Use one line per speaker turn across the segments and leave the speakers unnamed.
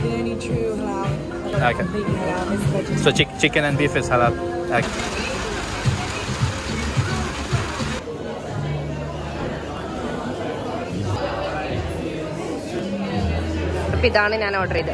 the only true halal, like
Okay.
completely halal, is vegetarian.
So chick- chicken and beef is halal. Okay.
അപ്പൊ ഇതാണ് ഞാൻ order ചെയ്തത്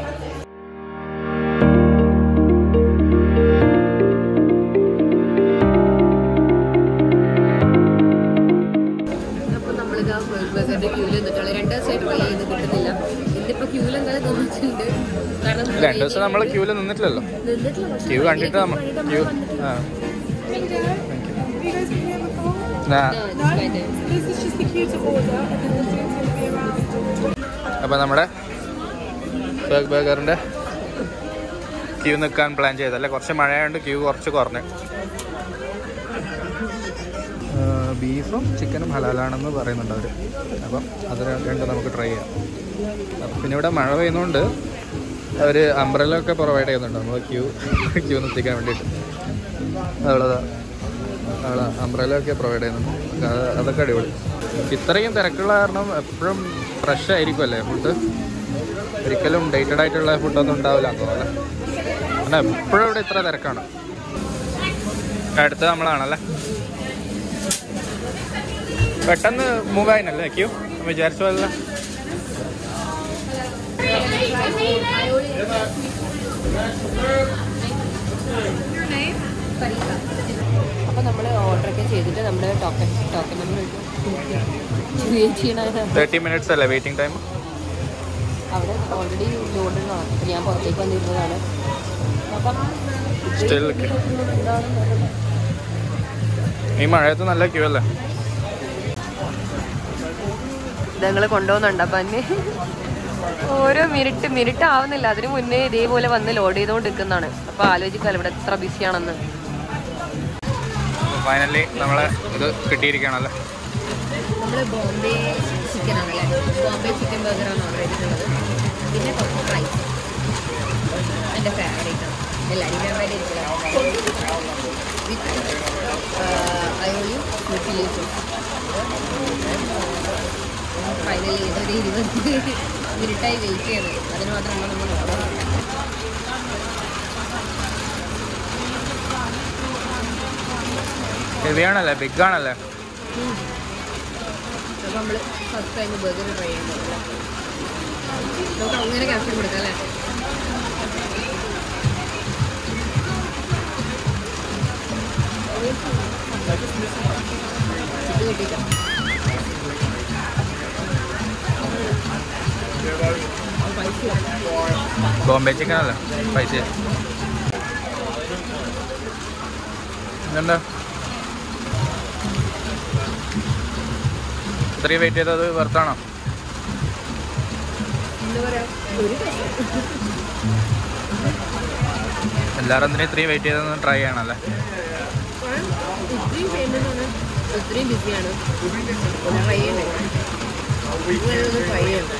അപ്പൊ നമ്മളിതാ ബർഗറിന്റെ ക്യൂല് നിന്നിട്ടുള്ള രണ്ട് ദിവസമായിട്ട് ട്രൈ ചെയ്ത് കിട്ടുന്നില്ല ഇന്നിപ്പോ ക്യൂല് എന്തായാലും തോന്നിയിട്ടുണ്ട് കാരണം
രണ്ടു ദിവസം നമ്മൾ ക്യൂവിൽ നിന്നിട്ടില്ലല്ലോ
നിന്നിട്ടില്ല പക്ഷെ
ക്യൂ കണ്ടിട്ട് നമ്മൾ ക്യൂ ആ
Have you guys been here before?
ആ,
No? This is just the queue to order, and then the food's going to be around.
അപ്പോൾ നമ്മുടെ ബർഗ് ബർഗറിൻ്റെ ക്യൂ നിൽക്കാൻ പ്ലാൻ ചെയ്തല്ലേ കുറച്ച് മഴയായതുകൊണ്ട് ക്യൂ കുറച്ച് കുറഞ്ഞു ബീഫും ചിക്കനും ഹലാലാണെന്ന് പറയുന്നുണ്ട് അവർ അപ്പം അത് രണ്ടും നമുക്ക് ട്രൈ ചെയ്യാം അപ്പം പിന്നെ ഇവിടെ മഴ പെയ്യുന്നതുകൊണ്ട് അവർ അംബ്രല്ല ഒക്കെ പ്രൊവൈഡ് ചെയ്യുന്നുണ്ട് നമ്മൾ ക്യൂ ക്യൂ നിർത്തിക്കാൻ വേണ്ടിയിട്ട് അവളതാ അവളാ അംബ്രല്ല ഒക്കെ പ്രൊവൈഡ് ചെയ്യുന്നുണ്ട് അത് അതൊക്കെ അടിപൊളി ഇത്രയും തിരക്കുള്ള കാരണം എപ്പോഴും ഫ്രഷ് ആയിരിക്കുമല്ലേ ഫുഡ് ഒരിക്കലും ഡേറ്റഡ് ആയിട്ടുള്ള ഫുഡൊന്നും ഉണ്ടാവില്ല എന്ന് തോന്നുന്നു കാരണം എപ്പോഴും ഇവിടെ ഇത്ര തിരക്കാണ് അടുത്ത് നമ്മളാണല്ലേ പെട്ടെന്ന് മൂവ് ആയിനല്ലേ ക്യൂ വിചാരിച്ച പോലെ
അപ്പൊ നമ്മള് ഓർഡർ ഒക്കെ ചെയ്തിട്ട് നമ്മുടെ ടോക്കൺ ടോക്കൺ നമ്പർ വെയിറ്റ് ചെയ്യണ
തേർട്ടി മിനിറ്റ്സ് അല്ലേ വെയിറ്റിംഗ് ടൈം
അവിടെ ഓൾറെഡി ലോഡുള്ളതാണ് അപ്പൊ ഞാൻ പുറത്തേക്ക് വന്നിരുന്നതാണ് അപ്പം
സ്റ്റിൽ ഈ മഴയത്ത് നല്ല ക്യൂ അല്ലേ
ഞങ്ങൾ കൊണ്ടുപോകുന്നുണ്ട് അപ്പം അന്നെ ഓരോ മിനിറ്റ് മിനിറ്റ് ആവുന്നില്ല അതിന് മുന്നേ ഇതേപോലെ വന്ന് ലോഡ് ചെയ്തുകൊണ്ട് നിൽക്കുന്നതാണ് അപ്പൊ ആലോചിക്കാലോ ഇവിടെ എത്ര ബിസിയാണെന്ന്
ഫൈനലി നമ്മളെ ഇത് കിട്ടിയിരിക്കുകയാണല്ലേ
നമ്മൾ ബോംബെ ചിക്കൻ ആണല്ലേ ബോംബെ ചിക്കൻ ബർഗറാണ് ഓർഡർ ചെയ്തിട്ടുള്ളത് പിന്നെ കുറച്ച് റൈസ് എൻ്റെ ഫേവറേറ്റ് ആണ് എല്ലാവരും ഫേവറേറ്റ് ആയിരിക്കില്ല വിത്ത് അയോളിയും ചില്ലിസും ഫൈനലി ഇതൊരു ഇരുപത് മിനിറ്റായി വെയിറ്റ് ചെയ്ത് അതിന് മാത്രമാണ് നമ്മൾ ഓർഡർ
ഹെവി ആണല്ലേ ബിഗ് ആണല്ലേ
അപ്പോൾ നമ്മൾ ഫസ്റ്റ് ടൈം ബർഗർ ട്രൈ ചെയ്യുന്നത് നമുക്ക് അങ്ങനെ ക്യാപ്ഷൻ കൊടുക്കാം അല്ലേ ഇത് കിട്ടിയില്ല
ബോംബെ ചിക്കൻ അല്ലേ പൈസ എന്താ ഇത്രയും വെയിറ്റ് ചെയ്തത് വെറുത്താണോ
എന്താ പറയാ ഒരു
എല്ലാവരും എന്തിനും ഇത്രയും വെയിറ്റ് ചെയ്തൊന്ന് ട്രൈ ചെയ്യണല്ലേ
ഇത്രയും ഫേമസ് ആണ് ഇത്രയും ബിസിയാണ് ഒന്ന് ട്രൈ ചെയ്യണ്ടേ ഇങ്ങനെ ഒന്ന് ട്രൈ ചെയ്യണ്ടേ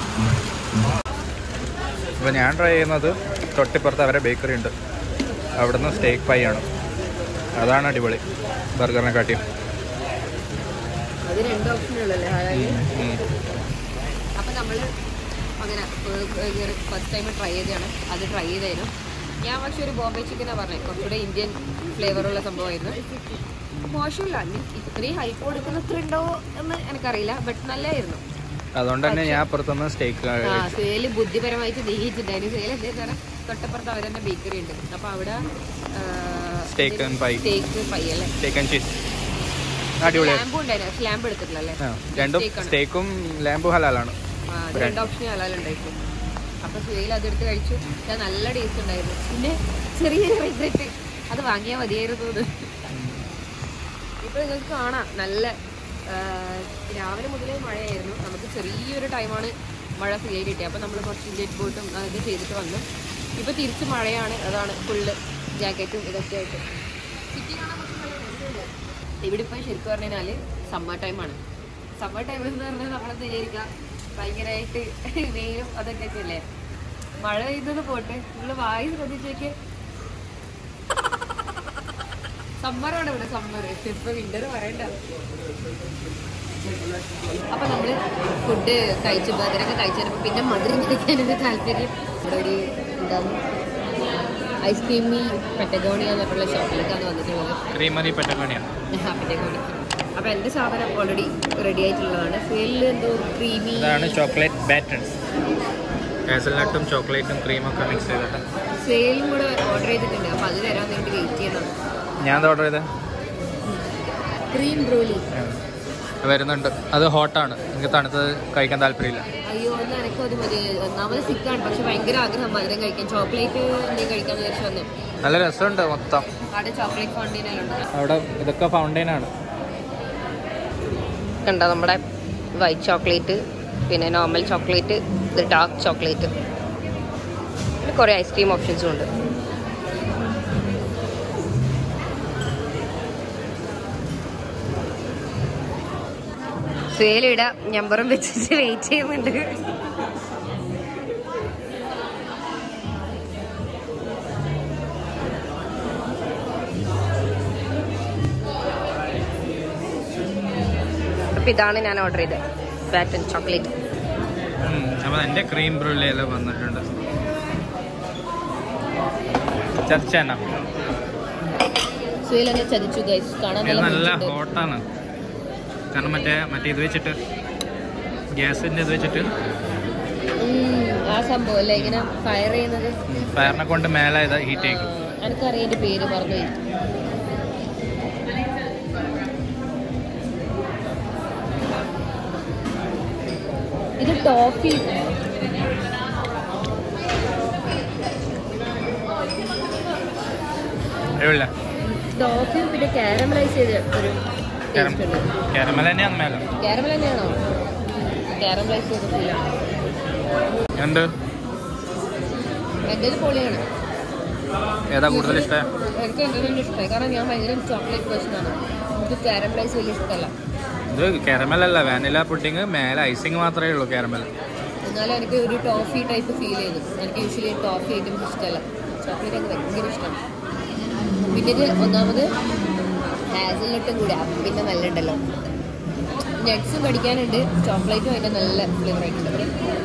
ഇപ്പോൾ ഞാൻ ട്രൈ ചെയ്യുന്നത് തൊട്ടിപ്പുറത്ത് അവരെ ബേക്കറി ഉണ്ട് അവിടുന്ന് സ്റ്റേക്ക് പൈ ആണ് അതാണ് അടിപൊളി ബർഗറിനെ കാട്ടിയും
അത് രണ്ട് ഓപ്ഷൻ ഉള്ളല്ലേ ഹായ്
ഉം.
അപ്പം നമ്മൾ അങ്ങനെ ഫസ്റ്റ് ടൈം ട്രൈ ചെയ്തതാണ് അത് ട്രൈ ചെയ്തായിരുന്നു ഞാൻ പക്ഷെ ഒരു ബോംബെ ചിക്കനാണ് പറഞ്ഞത് കുറച്ചുകൂടെ ഇന്ത്യൻ ഫ്ലേവറുള്ള സംഭവമായിരുന്നു മോശമില്ല ഇനി ഇത്രയും ഹൈപ്പ് കൊടുക്കുന്ന അത്ര ഉണ്ടോ എന്ന് എനിക്കറിയില്ല ബട്ട് നല്ലതായിരുന്നു
അതുകൊണ്ട് തന്നെ ഞാൻ അപ്പുറത്തുനിന്ന് സ്റ്റേക്ക്
ആ സുഹേല് ബുദ്ധിപരമായിട്ട് നീങ്ങിയിട്ടുണ്ടായിരുന്നു സുഹേൽ എന്താ പറയുക തൊട്ടപ്പുറത്ത് അവർ തന്നെ ബേക്കറി ഉണ്ട് അപ്പോൾ അവിടെ
Steak and pie.
Steak pie അല്ലേ
സ്റ്റേക്ക് ആൻഡ് ചീസ് അടിപൊളിയാണ്
ലാമ്പും ഉണ്ടായിരുന്നു ലാമ്പ് എടുത്തിട്ടില്ലല്ലേ
ആ, രണ്ടും
Steak ആണ്.
സ്റ്റേക്കും ലാമ്പും ഹലാലാണ്
ആ, അത് രണ്ട് ഓപ്ഷൻ ഹലാലുണ്ടായിരുന്നു അപ്പൊ സുഹേൽ അതെടുത്ത് കഴിച്ചു ഞാൻ നല്ല ടേസ്റ്റ് ഉണ്ടായിരുന്നു പിന്നെ ചെറിയൊരു റിഗ്രറ്റ് അത് വാങ്ങിയാൽ മതിയായിരുന്നു എന്ന്. ഇപ്പൊ നിങ്ങൾക്ക് കാണാം നല്ല ആ, രാവിലെ മുതലേ മഴയായിരുന്നു നമുക്ക് ചെറിയൊരു ടൈമാണ് മഴ ഫ്രീ ആയി കിട്ടിയത് അപ്പൊ നമ്മൾ കുറച്ച് ജെറ്റ് ബോട്ടും അതൊക്കെ ചെയ്തിട്ട് വന്നു ഇപ്പൊ തിരിച്ച് മഴയാണ് അതാണ് ഫുള്ള് ജാക്കറ്റും ഇതൊക്കെ ആയിട്ട് ചുറ്റി കാണാൻ കുറച്ച് നല്ല രസമുണ്ട്. ഇവിടെ ഇപ്പൊ ശരിക്കും പറഞ്ഞു കഴിഞ്ഞാല് സമ്മർ ടൈമാണ് സമ്മർ ടൈം എന്ന് പറഞ്ഞാൽ നമ്മളെ വിചാരിക്കാം ഭയങ്കരമായിട്ട് വെയിലും അതൊക്കെ അല്ലേ മഴ പെയ്തത് പോട്ടെ നിങ്ങൾ വായി ശ്രദ്ധിച്ചേക്ക് സമ്മറാണ് ഇവിടെ സമ്മർ ഇപ്പൊ വിന്റർ പറയണ്ട അപ്പൊ നമ്മള് ഫുഡ് കഴിച്ചു ബർഗറൊക്കെ കഴിച്ചപ്പോ പിന്നെ മധുരം കഴിക്കാനൊക്കെ താല്പര്യം ഇവിടെ ഒരു എന്താണ് ഐസ്ക്രീമി പെറ്റഗോണിയ എന്നൊക്കെയുള്ള ഷോപ്പിലേക്കാണ് വന്നിട്ടുള്ളത്
ക്രീമറി പറ്റക്കണിയാണ്
പെറ്റഗോണി അപ്പോൾ എൻ്റെ സാധനം ഓൾറെഡി റെഡി ആയിട്ടുള്ളതാണ് ഫെയിലിൽ എന്തോ ക്രീമി
ഇതാണ് ചോക്ലേറ്റ് ബാറ്റേൺസ് കാസൽനട്ടും ചോക്ലേറ്റും ക്രീമൊക്കെ മിക്സ് ചെയ്തിട്ട്
ഫെയിലും കൂടെ ഓർഡർ ചെയ്തിട്ടുണ്ട് അപ്പോൾ അത് വരാൻ വേണ്ടി വെയിറ്റ് ചെയ്യണം
ഞാൻ എന്താ ഓർഡർ ചെയ്തത്
ക്രീം ബ്രൂലി
വരുന്നുണ്ട് അത് ഹോട്ടാണ് എനിക്ക് തണുത്തത് കഴിക്കാൻ താല്പര്യമില്ല
അയ്യോ ഒന്ന് എനക്കും അത് മതി ഒന്നാമത് സിക്കാണ് പക്ഷെ ഭയങ്കര ആഗ്രഹം മധുരം കഴിക്കാൻ ചോക്ലേറ്റ് എന്തെങ്കിലും കഴിക്കാൻ വിചാരിച്ചു വന്നു
നല്ല രസമുണ്ട് മൊത്തം
അവിടെ ചോക്ലേറ്റ് ഫൗണ്ടൈനിലുണ്ട്
അവിടെ ഇതൊക്കെ ഫൗണ്ടൈനാണ്
കണ്ടോ നമ്മുടെ വൈറ്റ് ചോക്ലേറ്റ് പിന്നെ നോർമൽ ചോക്ലേറ്റ് ഇത് ഡാർക്ക് ചോക്ലേറ്റ് പിന്നെ കുറേ ഐസ്ക്രീം ഓപ്ഷൻസും ഉണ്ട് സേലിട നമ്പറും വെച്ചിട്ട് വെയിറ്റ് ചെയ്യുന്നുണ്ട് അപ്പൊ ഇതാണ് ഞാൻ ഓർഡർ ചെയ്തത് ബാറ്റൻ ചോക്ലേറ്റ്
അപ്പോൾ എൻ്റെ ക്രീം ബ്രൂലെല്ലാം വന്നിട്ടുണ്ട് ചർച്ച തന്നെ
സുഹേൽ എന്നെ ചതിച്ചു ഗൈസ് കാണാൻ
ഇത്
നല്ല
നല്ല
ഭംഗിയുണ്ട്.
ഹോട്ടാണ് കാരണം മറ്റേ മറ്റേ ഇത് വെച്ചിട്ട് ഗ്യാസിൻ്റെ ഇത് വെച്ചിട്ട്
ഉം, ആ സംഭവം അല്ലേ ഇങ്ങനെ ഫയർ ചെയ്യുന്നത്
ഫയറിനെ കൊണ്ട് മേലെ ഇത് ഹീറ്റ് ചെയ്യും
ആ, എനിക്കറിയാം എന്റെ പേര് മറന്നുപോയി ഇത് ടോഫി
എവിടെ
ടോഫിയും പിന്നെ കാരമലൈസ് ചെയ്ത ഒരു ടേസ്റ്റ് ഉണ്ട്
കാരമൽ തന്നെയാണ് മേലെ
കാരമൽ തന്നെയാണോ കാരമലൈസ് ചെയ്ത ഫീലാണ്
എന്ത്
എൻ്റെ പൊളിയാണ്
ഏതാ കൂടുതൽ ഇഷ്ടം
എനിക്ക് എൻ്റെ തന്നെ ഇഷ്ടമായി കാരണം ഞാൻ ഭയങ്കര ചോക്ലേറ്റ് പേഴ്സണാണ് എനിക്ക് കാരമലൈസ് വലിയ ഇഷ്ടമല്ല
ഇത് കാരമൽ അല്ല വാനില പുഡിങ് മേലെ ഐസിങ് മാത്രമേ ഉള്ളൂ കാരമൽ
എന്നാലും എനിക്ക് ഒരു ടോഫി ടൈപ്പ് ഫീൽ ചെയ്തു എനിക്ക് യൂഷ്വലി ടോഫി ഐറ്റംസ് ഇഷ്ടമല്ല ചോക്ലേറ്റ് എനിക്ക് ഭയങ്കര ഇഷ്ടമാണ് പിന്നെ ഇത് ഒന്നാമത് ഹാസൽനട്ടും കൂടി അപ്പം പിന്നെ നല്ല ഉണ്ടല്ലോ നട്ട്സും കടിക്കാനുണ്ട് ചോക്ലേറ്റും അതിൻ്റെ നല്ല ഫ്ലേവർ ആയിട്ടുണ്ട്